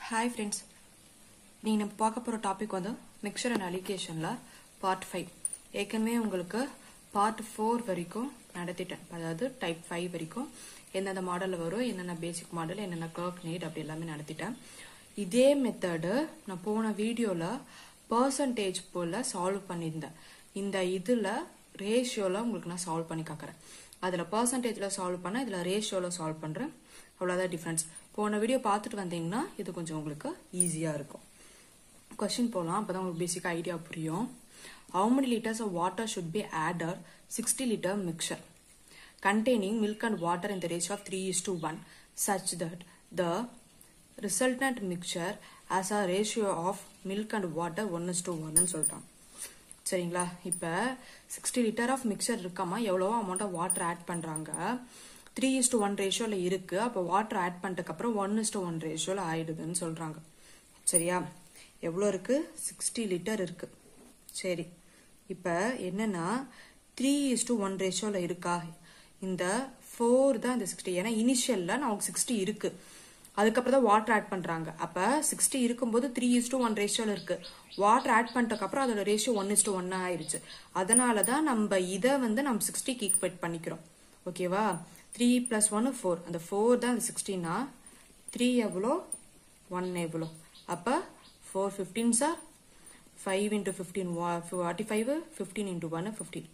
Hi friends நீங்கள் நம்ம பார்க்க போகிற டாபிக் வந்து மிக்சர் அண்ட் அலிகேஷனில் பார்ட் ஃபைவ் ஏற்கனவே உங்களுக்கு பார்ட் ஃபோர் வரைக்கும் நடத்திட்டேன் அதாவது டைப் ஃபைவ் வரைக்கும் எந்தெந்த மாடலில் வரும் என்னென்ன பேசிக் மாடல் என்னென்ன கர்க் நீட் அப்படி எல்லாமே நடத்திட்டேன் இதே மெத்தடு நான் போன வீடியோவில் பர்சன்டேஜ் போல் சால்வ் பண்ணியிருந்தேன் இந்த இதில் ரேஷியோவில் உங்களுக்கு நான் சால்வ் பண்ணி காக்கிறேன் அதில் பர்சன்டேஜில் சால்வ் பண்ணேன் இதில் ரேஷியோவில் சால்வ் பண்ணுறேன் அவ்வளோதான் டிஃப்ரென்ஸ் போன வீடியோ பார்த்துட்டு வந்தீங்கன்னா இது கொஞ்சம் உங்களுக்கு ஈஸியாக இருக்கும் கொஸ்டின் போகலாம் அப்போ தான் உங்களுக்கு பேசிக்காக ஐடியா புரியும் how many liters of water should be added 60 liter mixture containing milk and water in the ratio of 3 is to 1 such that the resultant mixture has a ratio of milk and water 1 is to 1 ன்னு சொல்லிட்டான் சரிங்களா இப்போ sixty litre of mixture இருக்காமா எவ்வளவோ amount of water add பண்ணுறாங்க three is to one ரேஷியோவில் இருக்குது அப்போ வாட்டர் ஆட் பண்ணிட்டதுக்கப்புறம் ஒன் இஸ் டு ஒன் ரேஷியோவில் ஆயிடுதுன்னு சொல்கிறாங்க சரியா எவ்வளோ இருக்குது சிக்ஸ்டி லிட்டர் இருக்குது சரி இப்போ என்னன்னா த்ரீ இஸ் டு ஒன் ரேஷியோவில் இருக்கா இந்த ஃபோர் தான் இந்த சிக்ஸ்டி ஏன்னா இனிஷியலில் நமக்கு சிக்ஸ்டி இருக்குது அதுக்கப்புறம் தான் வாட்டர் ஆட் பண்ணுறாங்க அப்போ சிக்ஸ்டி இருக்கும்போது த்ரீ இஸ் டு ஒன் ரேஷியோவில் இருக்குது வாட்டர் ஆட் பண்ணிட்டதுக்கப்புறம் அதோட ரேஷியோ ஒன் இஸ் டு ஒன்னாக ஆயிடுச்சு அதனால தான் நம்ம இதை வந்து நம்ம சிக்ஸ்டிக்கு ஈக்குவேட் பண்ணிக்கிறோம் ஓகேவா த்ரீ ப்ளஸ் ஒன்று ஃபோர் அந்த ஃபோர் தான் அந்த சிக்ஸ்டின்னா த்ரீ எவ்வளோ ஒன் எவ்வளோ அப்போ four fifteen sir five into fifteen forty five fifteen into one fifteen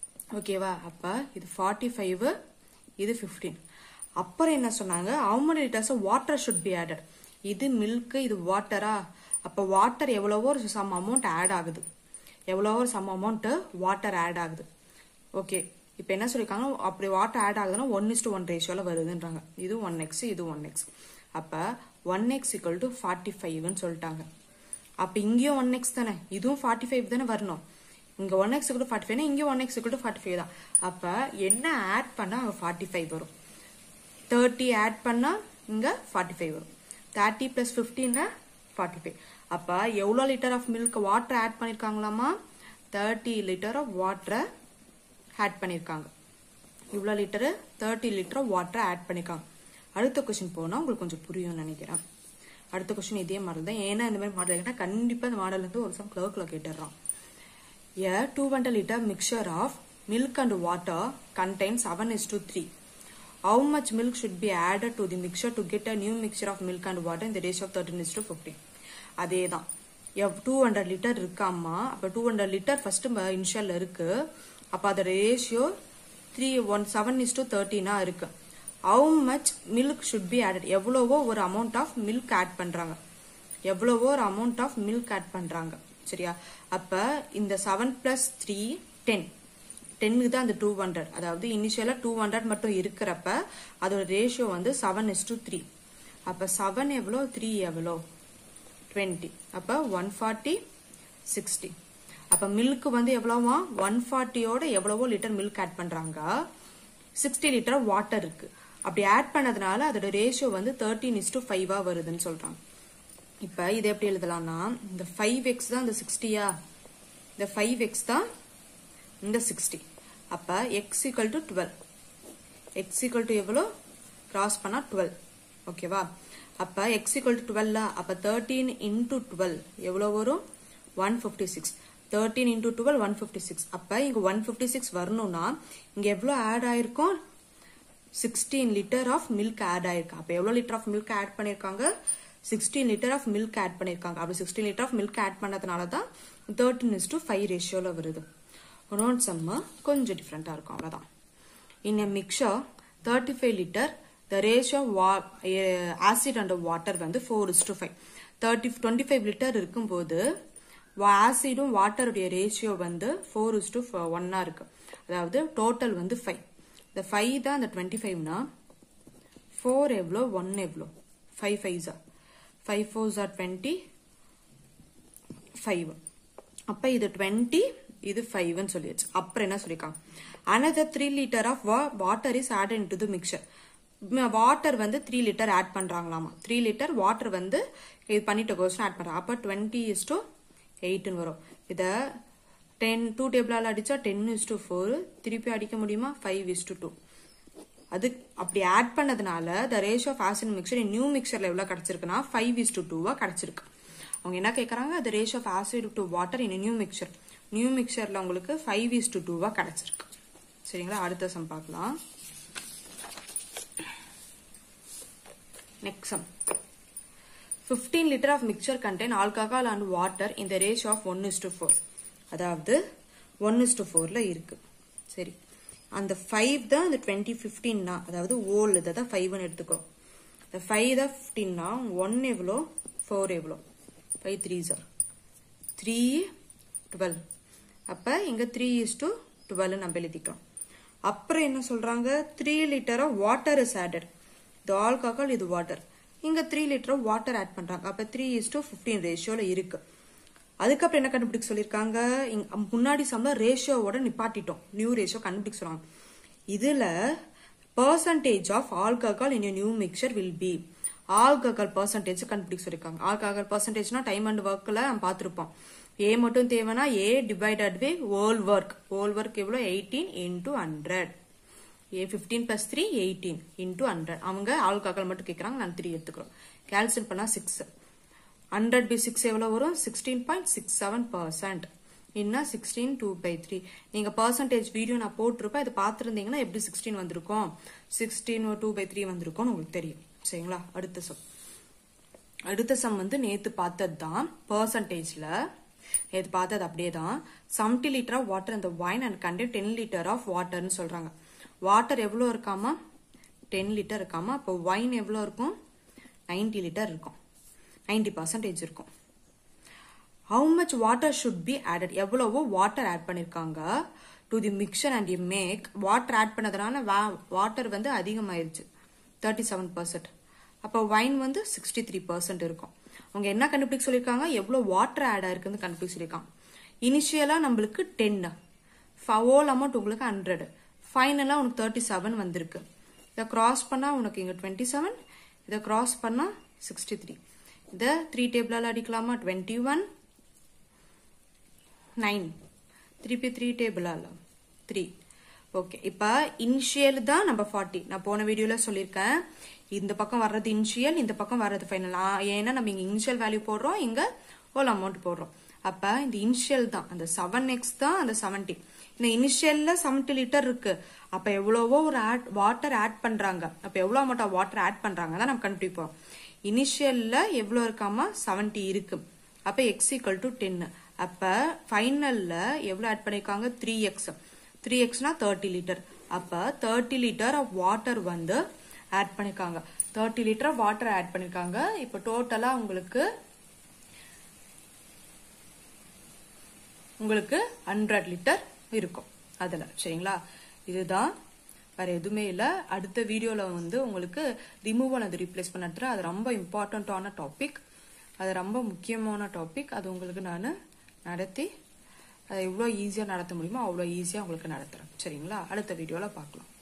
ஓகேவா அப்போ இது ஃபார்ட்டி ஃபைவ் இது ஃபிஃப்டீன் அப்புறம் என்ன சொன்னாங்க how many litres water should be added இது மில்க் இது வாட்டரா அப்போ வாட்டர் எவ்வளவோ ஒரு சம் அமௌண்ட் ஆட் ஆகுது எவ்வளவோ ஒரு சம் அமௌண்ட் வாட்டர் ஆட் ஆகுது ஓகே இப்போ என்ன சொல்லியிருக்காங்க அப்படி வாட்டர் ஆட் ஆகுதுன்னா ஒன் இஸ் டு ஒன் ரேஷியோவில் வருதுன்றாங்க இது ஒன் எக்ஸ் இது ஒன் எக்ஸ் அப்போ one x equal to forty ஃபைவ்னு சொல்லிட்டாங்க அப்போ இங்கேயும் ஒன் எக்ஸ் தானே இதுவும் ஃபார்ட்டி ஃபைவ் தானே வரணும் இங்கே ஒன் எக்ஸ் இக்குவல் ஃபார்ட்டி ஃபைவ்னா இங்கேயும் one x equal forty five தான் அப்போ என்ன ஆட் பண்ணால் அங்கே ஃபார்ட்டி ஃபைவ் வரும் தேர்ட்டி ஆட் பண்ணால் இங்கே ஃபார்ட்டி ஃபைவ் வரும் தேர்ட்டி ப்ளஸ் ஃபிஃப்டீன்னா ஃபார்ட்டி ஃபைவ் அப்போ எவ்வளோ litre of milk water add பண்ணியிருக்காங்களாமா தேர்ட்டி லிட்டர் ஆஃப் வாட்டரை ஆட் பண்ணியிருக்காங்க இவ்வளோ லிட்டரு தேர்ட்டி லிட்டர் ஆஃப் வாட்டரை ஆட் பண்ணியிருக்காங்க அடுத்த கொஸ்டின் போனால் உங்களுக்கு கொஞ்சம் புரியும்னு நினைக்கிறேன் அடுத்த கொஸ்டின் இதே மாதிரி தான் ஏன்னா இந்த மாதிரி மாடல் கேட்டால் கண்டிப்பாக இந்த மாடல் வந்து ஒரு சம் கிளர்க்கில் கேட்டுடுறான் A 200 liter mixture of milk and water contains 7 is to 3. How much milk should be added to the mixture to get a new mixture of milk and water in the ratio of 13 is to 15? அதே தான் two hundred litre இருக்காமா அப்போ two hundred litre first initial இருக்கு அப்போ அதோட ratio three one seven is to தேர்ட்டினா இருக்கு how much milk should be added எவ்வளவோ ஒரு அமௌண்ட் ஆஃப் மில்க் ஆட் பண்றாங்க எவ்வளவோ ஒரு அமௌண்ட் ஆஃப் மில்க் ஆட் பண்றாங்க சரியா அப்ப இந்த செவன் பிளஸ் த்ரீ டென் டென்னுக்கு தான் அந்த டூ ஹண்ட்ரட் அதாவது இனிஷியலா டூ ஹண்ட்ரட் மட்டும் இருக்கிறப்ப அதோட ரேஷியோ வந்து செவன் இஸ் டு த்ரீ அப்ப செவன் எவ்வளோ த்ரீ எவ்வளோ டுவெண்ட்டி அப்ப ஒன் ஃபார்ட்டி சிக்ஸ்டி அப்ப மில்க் வந்து எவ்வளோவா ஒன் ஃபார்ட்டியோட எவ்வளவோ லிட்டர் மில்க் ஆட் பண்றாங்க சிக்ஸ்டி லிட்டர் வாட்டர் இருக்கு அப்படி ஆட் பண்ணதுனால அதோட ரேஷியோ வந்து தேர்ட்டின் இஸ் டு ஃபைவா வருதுன்னு சொல்றாங்க இப்ப இதை எப்படி எழுதலாம்னா இந்த ஃபைவ் எக்ஸ் தான் இந்த சிக்ஸ்டியா இந்த ஃபைவ் எக்ஸ் தான் இந்த சிக்ஸ்டி அப்ப x equal to twelve x equal to எவ்வளோ கிராஸ் பண்ணா டுவெல் ஓகேவா அப்ப எக்ஸ் ஈக்குவல் டு டுவெல்லா அப்ப தேர்ட்டீன் இன்டூ டுவெல் எவ்வளோ வரும் one fifty six thirteen into twelve one fifty six அப்ப இங்க ஒன் ஃபிஃப்டி சிக்ஸ் வரணும்னா இங்க எவ்வளோ ஆட் ஆயிருக்கும் sixteen litre of milk add ஆயிருக்கு அப்ப எவ்வளோ லிட்டர் ஆஃப் மில்க் ஆட் பண்ணிருக்காங்க sixteen litre of milk add பண்ணியிருக்காங்க அப்படி sixteen litre of milk add பண்ணதுனால தான் தேர்ட்டின் இஸ் டு ஃபைவ் ரேஷியோவில் வருது நோட் சம்மு கொஞ்சம் டிஃப்ரெண்ட்டாக இருக்கும் அவ்வளோதான் in a mixture thirty five litre the ratio of acid and water வந்து four is to five thirty twenty five litre இருக்கும்போது ஆசிடும் வாட்டருடைய ரேஷியோ வந்து ஃபோர் இஸ் டு ஒன்னா இருக்கு அதாவது டோட்டல் வந்து ஃபைவ் இந்த ஃபைவ் தான் இந்த டுவெண்ட்டி ஃபைவ்னா ஃபோர் எவ்வளோ ஒன் எவ்வளோ ஃபைவ் ஃபைவ்ஸா five fours are twenty five அப்போ இது டுவெண்ட்டி இது ஃபைவ்னு சொல்லியாச்சு அப்புறம் என்ன சொல்லியிருக்காங்க another three litre of water is add into the mixture water வந்து த்ரீ லிட்டர் ஆட் பண்றாங்களாமா த்ரீ லிட்டர் வாட்டர் வந்து இது பண்ணிட்டு கோஸ்ட் ஆட் பண்றாங்க அப்போ டுவெண்ட்டி இஸ் டு எயிட்னு வரும் இதை டென் டூ டேபிளால் அடிச்சா டென் இஸ் டு ஃபோர் திருப்பி அடிக்க முடியுமா ஃபைவ் இஸ் டு டூ அது அப்படி ஆட் பண்ணதுனால the ratio of acid mixture new மிக்சர்ல எவ்வளவு கிடைச்சிருக்குன்னா ஃபைவ் இஸ் டு டூவா கிடைச்சிருக்கு அவங்க என்ன கேட்கறாங்க the ratio of acid to water in new mixture new மிக்சர்ல உங்களுக்கு ஃபைவ் இஸ் டு டூவா கிடைச்சிருக்கு சரிங்களா அடுத்த சம் பார்க்கலாம் next sum 15 liter of mixture contain alcohol and water in the ratio of 1 is to 4 அதாவது 1 is to 4ல இருக்கு சரி அந்த 5 தான் அந்த 20 15 னா அதாவது ஓல் இதை தான் 5 னு எடுத்துக்கிறோம் இந்த 5 தான் 15 னா 1 எவ்வளோ 4 எவ்வளோ 5 3 சார் 3 12 அப்ப இங்க 3 is to 12 நம்ம எழுதிக்கிறோம் அப்புறம் என்ன சொல்றாங்க 3 litre of water is added இது ஆல்கஹால் இது வாட்டர் இங்க த்ரீ லிட்டர் வாட்டர் ஆட் பண்றாங்க அப்ப த்ரீ இஸ் டு பிப்டீன் ரேஷியோல இருக்கு அதுக்கப்புறம் என்ன கண்டுபிடிக்க சொல்லியிருக்காங்க இங்க முன்னாடி சம்ல ரேஷியோவோட நிப்பாட்டிட்டோம் நியூ ரேஷியோ கண்டுபிடிக்க சொல்றாங்க இதுல percentage of alcohol in new mixture will be alcohol percentage கண்டுபிடிக்க சொல்லியிருக்காங்க ஆல்கஹால் பர்சன்டேஜ்னா டைம் அண்ட் ஒர்க்ல நம்ம பார்த்திருப்போம் ஏ மட்டும் தேவைன்னா A divided by whole work whole work எவ்வளோ eighteen into hundred A fifteen plus three eighteen into hundred அவங்க alcohol மட்டும் கேட்குறாங்க நான் த்ரீ எடுத்துக்கிறோம் கேல்சியம் பண்ணா சிக்ஸ் ஹண்ட்ரட் பை சிக்ஸ் எவ்வளோ வரும் sixteen point six seven percent இன்னும் சிக்ஸ்டீன் டூ பை த்ரீ நீங்க பர்சன்டேஜ் வீடியோ நான் போட்டிருப்பேன் இது பார்த்துருந்தீங்கன்னா எப்படி சிக்ஸ்டீன் வந்திருக்கும் சிக்ஸ்டீன் டூ பை த்ரீ வந்திருக்கும்னு உங்களுக்கு தெரியும் சரிங்களா அடுத்த சம் அடுத்த சம் வந்து நேத்து பார்த்தது தான் பர்சன்டேஜ்ல நேத்து பார்த்தது அப்படியே தான் செவன்டி லிட்டர் ஆஃப் வாட்டர் இந்த wine and content ten litre of வாட்டர்னு சொல்றாங்க வாட்டர் எவ்வளோ இருக்காமா டென் லிட்டர் இருக்காமா அப்போ வைன் எவ்வளோ இருக்கும் நைன்டி லிட்டர் இருக்கும் நைன்டி பர்சன்டேஜ் இருக்கும் how much water should be added எவ்வளவோ வாட்டர் ஆட் பண்ணிருக்காங்க to the mixture and you make water add பண்ணதுனால வாட்டர் வந்து அதிகமாயிருச்சு தேர்ட்டி செவன் பர்சன்ட் அப்போ வைன் வந்து சிக்ஸ்டி த்ரீ பர்சன்ட் இருக்கும் அவங்க என்ன கண்டுபிடிக்க சொல்லியிருக்காங்க எவ்வளோ வாட்டர் ஆட் ஆயிருக்குன்னு கண்டுபிடிக்க சொல்லியிருக்காங்க இனிஷியலா நம்மளுக்கு டென் ஹோல் அமௌண்ட் உங்களுக்கு ஹண்ட்ரட் ஃபைனலாக உனக்கு தேர்ட்டி செவன் வந்திருக்கு இதை கிராஸ் பண்ணால் உனக்கு இங்கே டுவெண்ட்டி செவன் இதை கிராஸ் பண்ணால் சிக்ஸ்டி த்ரீ இதை த்ரீ டேபிளால் அடிக்கலாமா டுவெண்ட்டி ஒன் நைன் திருப்பி த்ரீ டேபிளால் த்ரீ ஓகே இப்போ இனிஷியல் தான் நம்ம ஃபார்ட்டி நான் போன வீடியோவில் சொல்லியிருக்கேன் இந்த பக்கம் வர்றது இனிஷியல் இந்த பக்கம் வர்றது ஃபைனல் ஏன்னா நம்ம இங்கே இனிஷியல் வேல்யூ போடுறோம் இங்கே ஹோல் அமௌண்ட் போடுறோம் அப்போ இந்த இனிஷியல் தான் அந்த செவன் எக்ஸ் தான் அந்த செவன்டி இந்த இனிஷியல்ல செவன்டி லிட்டர் இருக்கு அப்ப எவ்வளவோ ஒரு ஆட் வாட்டர் ஆட் பண்றாங்க அப்ப எவ்வளவு அமௌண்ட் ஆஃப் வாட்டர் ஆட் பண்றாங்க தான் நம்ம கண்டுபிடிப்போம் இனிஷியல்ல எவ்வளவு இருக்காமா செவன்டி இருக்கு அப்ப எக்ஸ் ஈக்குவல் டு டென் அப்ப ஃபைனல்ல எவ்வளவு ஆட் பண்ணிருக்காங்க த்ரீ எக்ஸ் த்ரீ எக்ஸ்னா தேர்ட்டி லிட்டர் அப்ப தேர்ட்டி லிட்டர் ஆஃப் வாட்டர் வந்து ஆட் பண்ணிருக்காங்க thirty litre of water add பண்ணிருக்காங்க இப்ப டோட்டலா உங்களுக்கு உங்களுக்கு ஹண்ட்ரட் லிட்டர் இருக்கும் அதுல சரிங்களா இதுதான் வேற எதுவுமே இல்ல அடுத்த வீடியோல வந்து உங்களுக்கு ரிமூவல் அது ரீப்ளேஸ் பண்ண எடுத்துட்டு அது ரொம்ப இம்பார்ட்டண்ட்டான டாபிக் அது ரொம்ப முக்கியமான டாபிக் அது உங்களுக்கு நான் நடத்தி அதை எவ்வளோ ஈஸியாக நடத்த முடியுமோ அவ்வளோ ஈஸியாக உங்களுக்கு நடத்துறேன் சரிங்களா அடுத்த வீடியோவில் பார்க்கலாம்